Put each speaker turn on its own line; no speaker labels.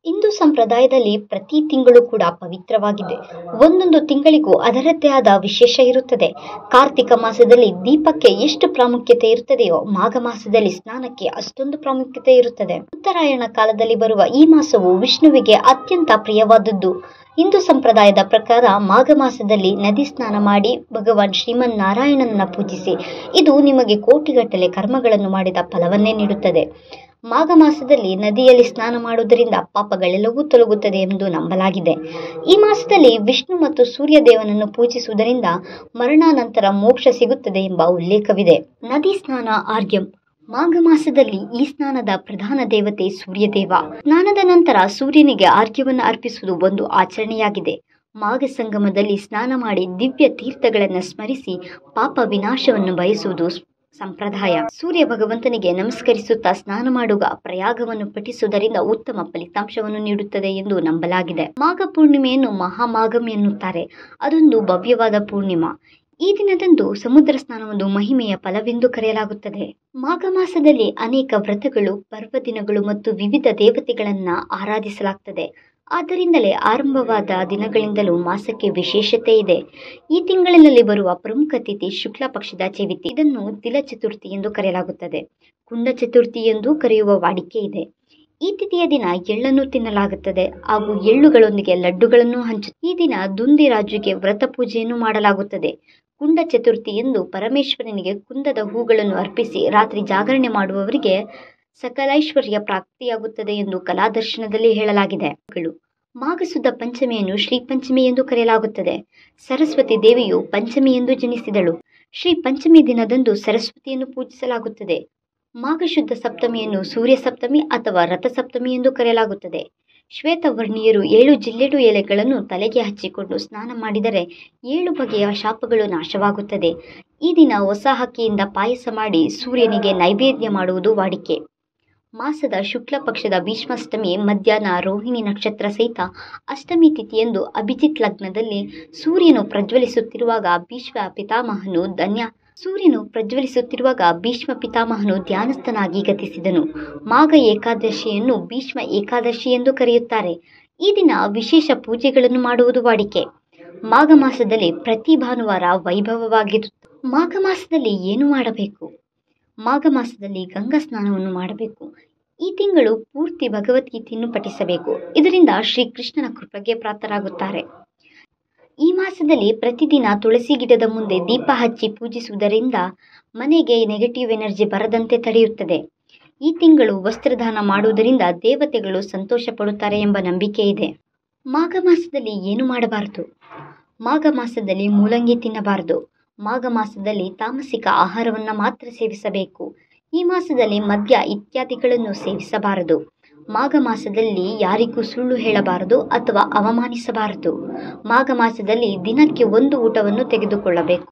ಹಿಂದೂ ಸಂಪ್ರದಾಯದಲ್ಲಿ ಪ್ರತಿ ತಿಂಗಳು ಕೂಡ ಪವಿತ್ರವಾಗಿದೆ ಒಂದೊಂದು ತಿಂಗಳಿಗೂ ಅದರದ್ದೇ ಆದ ವಿಶೇಷ ಇರುತ್ತದೆ ಕಾರ್ತಿಕ ಮಾಸದಲ್ಲಿ ದೀಪಕ್ಕೆ ಎಷ್ಟು ಪ್ರಾಮುಖ್ಯತೆ ಇರುತ್ತದೆಯೋ ಮಾಘ ಮಾಸದಲ್ಲಿ ಸ್ನಾನಕ್ಕೆ ಅಷ್ಟೊಂದು ಪ್ರಾಮುಖ್ಯತೆ ಇರುತ್ತದೆ ಉತ್ತರಾಯಣ ಕಾಲದಲ್ಲಿ ಬರುವ ಈ ಮಾಸವು ವಿಷ್ಣುವಿಗೆ ಅತ್ಯಂತ ಪ್ರಿಯವಾದದ್ದು ಹಿಂದೂ ಸಂಪ್ರದಾಯದ ಪ್ರಕಾರ ಮಾಘ ಮಾಸದಲ್ಲಿ ನದಿ ಸ್ನಾನ ಮಾಡಿ ಭಗವಾನ್ ಶ್ರೀಮನ್ ನಾರಾಯಣನನ್ನ ಪೂಜಿಸಿ ಇದು ನಿಮಗೆ ಕೋಟಿಗಟ್ಟಲೆ ಕರ್ಮಗಳನ್ನು ಮಾಡಿದ ಫಲವನ್ನೇ ನೀಡುತ್ತದೆ ಮಾಘ ಮಾಸದಲ್ಲಿ ನದಿಯಲ್ಲಿ ಸ್ನಾನ ಮಾಡುವುದರಿಂದ ಪಾಪಗಳೆಲ್ಲವೂ ತೊಲಗುತ್ತದೆ ಎಂದು ನಂಬಲಾಗಿದೆ ಈ ಮಾಸದಲ್ಲಿ ವಿಷ್ಣು ಮತ್ತು ಸೂರ್ಯ ದೇವನನ್ನು ಪೂಜಿಸುವುದರಿಂದ ಮರಣಾನಂತರ ಮೋಕ್ಷ ಸಿಗುತ್ತದೆ ಎಂಬ ಉಲ್ಲೇಖವಿದೆ ನದಿ ಸ್ನಾನ ಆರ್ಯಂ ಮಾಘ ಮಾಸದಲ್ಲಿ ಈ ಸ್ನಾನದ ಪ್ರಧಾನ ದೇವತೆ ಸೂರ್ಯದೇವ ಸ್ನಾನದ ನಂತರ ಸೂರ್ಯನಿಗೆ ಆರ್ಘ್ಯವನ್ನು ಅರ್ಪಿಸುವುದು ಒಂದು ಆಚರಣೆಯಾಗಿದೆ ಮಾಘ ಸಂಗಮದಲ್ಲಿ ಸ್ನಾನ ಮಾಡಿ ದಿವ್ಯ ತೀರ್ಥಗಳನ್ನು ಸ್ಮರಿಸಿ ಪಾಪ ವಿನಾಶವನ್ನು ಬಯಸುವುದು ಸಂಪ್ರದಾಯ ಸೂರ್ಯ ಭಗವಂತನಿಗೆ ನಮಸ್ಕರಿಸುತ್ತಾ ಸ್ನಾನ ಮಾಡುವ ಪ್ರಯಾಗವನ್ನು ಪಠಿಸುವುದರಿಂದ ಉತ್ತಮ ಫಲಿತಾಂಶವನ್ನು ನೀಡುತ್ತದೆ ಎಂದು ನಂಬಲಾಗಿದೆ ಮಾಘ ಪೂರ್ಣಿಮೆಯನ್ನು ಮಹಾಮಾಘಂ ಎನ್ನುತ್ತಾರೆ ಅದೊಂದು ಭವ್ಯವಾದ ಪೂರ್ಣಿಮಾ ಈ ದಿನದಂದು ಸಮುದ್ರ ಸ್ನಾನವೊಂದು ಮಹಿಮೆಯ ಫಲವೆಂದು ಕರೆಯಲಾಗುತ್ತದೆ ಮಾಘ ಮಾಸದಲ್ಲಿ ಅನೇಕ ವ್ರತಗಳು ಪರ್ವದಿನಗಳು ಮತ್ತು ವಿವಿಧ ದೇವತೆಗಳನ್ನ ಆರಾಧಿಸಲಾಗ್ತದೆ ಆದ್ದರಿಂದಲೇ ಆರಂಭವಾದ ದಿನಗಳಿಂದಲೂ ಮಾಸಕ್ಕೆ ವಿಶೇಷತೆ ಇದೆ ಈ ತಿಂಗಳಿನಲ್ಲಿ ಬರುವ ಪ್ರಮುಖ ತಿಥಿ ಶುಕ್ಲ ಪಕ್ಷದ ಚವಿತಿ ಇದನ್ನು ತಿಲ ಚತುರ್ಥಿ ಎಂದು ಕರೆಯಲಾಗುತ್ತದೆ ಕುಂಡ ಚತುರ್ಥಿ ಎಂದು ಕರೆಯುವ ವಾಡಿಕೆ ಇದೆ ಈ ತಿಥಿಯ ದಿನ ಎಳ್ಳನ್ನು ತಿನ್ನಲಾಗುತ್ತದೆ ಹಾಗೂ ಎಳ್ಳುಗಳೊಂದಿಗೆ ಲಡ್ಡುಗಳನ್ನು ಹಂಚು ಈ ದಿನ ದುಂದಿ ರಾಜುಗೆ ವ್ರತ ಪೂಜೆಯನ್ನು ಮಾಡಲಾಗುತ್ತದೆ ಕುಂಡ ಚತುರ್ಥಿ ಎಂದು ಪರಮೇಶ್ವರನಿಗೆ ಕುಂದದ ಹೂಗಳನ್ನು ಅರ್ಪಿಸಿ ರಾತ್ರಿ ಜಾಗರಣೆ ಮಾಡುವವರಿಗೆ ಸಕಲೈಶ್ವರ್ಯ ಪ್ರಾಪ್ತಿಯಾಗುತ್ತದೆ ಎಂದು ಕಲಾದರ್ಶನದಲ್ಲಿ ಹೇಳಲಾಗಿದೆ ಮಾಘಸುದ್ದ ಪಂಚಮಿಯನ್ನು ಶ್ರೀ ಪಂಚಮಿ ಎಂದು ಕರೆಯಲಾಗುತ್ತದೆ ಸರಸ್ವತಿ ದೇವಿಯು ಪಂಚಮಿ ಎಂದು ಜನಿಸಿದಳು ಶ್ರೀ ಪಂಚಮಿ ದಿನದಂದು ಸರಸ್ವತಿಯನ್ನು ಪೂಜಿಸಲಾಗುತ್ತದೆ ಮಾಘಶುದ್ಧ ಸಪ್ತಮಿಯನ್ನು ಸೂರ್ಯ ಸಪ್ತಮಿ ಅಥವಾ ರಥಸಪ್ತಮಿ ಎಂದು ಕರೆಯಲಾಗುತ್ತದೆ ಶ್ವೇತವರ್ಣೀಯರು ಏಳು ಜಿಲ್ಲೆಡು ಎಲೆಗಳನ್ನು ತಲೆಗೆ ಹಚ್ಚಿಕೊಂಡು ಸ್ನಾನ ಮಾಡಿದರೆ ಏಳು ಬಗೆಯ ಶಾಪಗಳು ನಾಶವಾಗುತ್ತದೆ ಈ ದಿನ ಹೊಸ ಹಕ್ಕಿಯಿಂದ ಪಾಯಸ ಮಾಡಿ ಸೂರ್ಯನಿಗೆ ನೈವೇದ್ಯ ಮಾಡುವುದು ವಾಡಿಕೆ ಮಾಸದ ಶುಕ್ಲ ಪಕ್ಷದ ಭೀಷ್ಮಾಷ್ಟಮಿ ಮಧ್ಯಾಹ್ನ ರೋಹಿಣಿ ನಕ್ಷತ್ರ ಸಹಿತ ಅಷ್ಟಮಿ ತಿಥಿಯಂದು ಅಭಿಜಿತ್ ಲಗ್ನದಲ್ಲಿ ಸೂರ್ಯನು ಪ್ರಜ್ವಲಿಸುತ್ತಿರುವಾಗ ಭೀಷ್ಮ ಪಿತಾಮಹನು ಧನ್ಯ ಸೂರ್ಯನು ಪ್ರಜ್ವಲಿಸುತ್ತಿರುವಾಗ ಭೀಷ್ಮ ಪಿತಾಮಹನು ಧ್ಯಾನಸ್ಥನಾಗಿ ಗತಿಸಿದನು ಮಾಘ ಏಕಾದಶಿಯನ್ನು ಭೀಷ್ಮ ಏಕಾದಶಿ ಎಂದು ಕರೆಯುತ್ತಾರೆ ಈ ದಿನ ವಿಶೇಷ ಪೂಜೆಗಳನ್ನು ಮಾಡುವುದು ವಾಡಿಕೆ ಮಾಘ ಮಾಸದಲ್ಲಿ ಪ್ರತಿ ಭಾನುವಾರ ವೈಭವವಾಗಿರುತ್ತೆ ಮಾಘ ಮಾಸದಲ್ಲಿ ಏನು ಮಾಡಬೇಕು ಮಾಘ ಮಾಸದಲ್ಲಿ ಗಂಗಾ ಸ್ನಾನವನ್ನು ಮಾಡಬೇಕು ಈ ತಿಂಗಳು ಪೂರ್ತಿ ಭಗವದ್ಗೀತೆಯನ್ನು ಪಠಿಸಬೇಕು ಇದರಿಂದ ಶ್ರೀಕೃಷ್ಣನ ಕೃಪೆಗೆ ಪ್ರಾಪ್ತರಾಗುತ್ತಾರೆ ಈ ಮಾಸದಲ್ಲಿ ಪ್ರತಿದಿನ ತುಳಸಿ ಗಿಡದ ಮುಂದೆ ದೀಪ ಹಚ್ಚಿ ಪೂಜಿಸುವುದರಿಂದ ಮನೆಗೆ ನೆಗೆಟಿವ್ ಎನರ್ಜಿ ಬರದಂತೆ ತಡೆಯುತ್ತದೆ ಈ ತಿಂಗಳು ವಸ್ತ್ರದಾನ ಮಾಡುವುದರಿಂದ ದೇವತೆಗಳು ಸಂತೋಷ ಪಡುತ್ತಾರೆ ಎಂಬ ನಂಬಿಕೆ ಇದೆ ಮಾಘ ಮಾಸದಲ್ಲಿ ಏನು ಮಾಡಬಾರದು ಮಾಘ ಮಾಸದಲ್ಲಿ ಮೂಲಂಗಿ ತಿನ್ನಬಾರದು ಮಾಘ ಮಾಸದಲ್ಲಿ ತಾಮಸಿಕ ಆಹಾರವನ್ನು ಮಾತ್ರ ಸೇವಿಸಬೇಕು ಈ ಮಾಸದಲ್ಲಿ ಮದ್ಯ ಇತ್ಯಾದಿಗಳನ್ನು ಸೇವಿಸಬಾರದು ಮಾಘ ಮಾಸದಲ್ಲಿ ಯಾರಿಗೂ ಸುಳ್ಳು ಹೇಳಬಾರದು ಅಥವಾ ಅವಮಾನಿಸಬಾರದು ಮಾಘ ಮಾಸದಲ್ಲಿ ದಿನಕ್ಕೆ ಒಂದು ಊಟವನ್ನು ತೆಗೆದುಕೊಳ್ಳಬೇಕು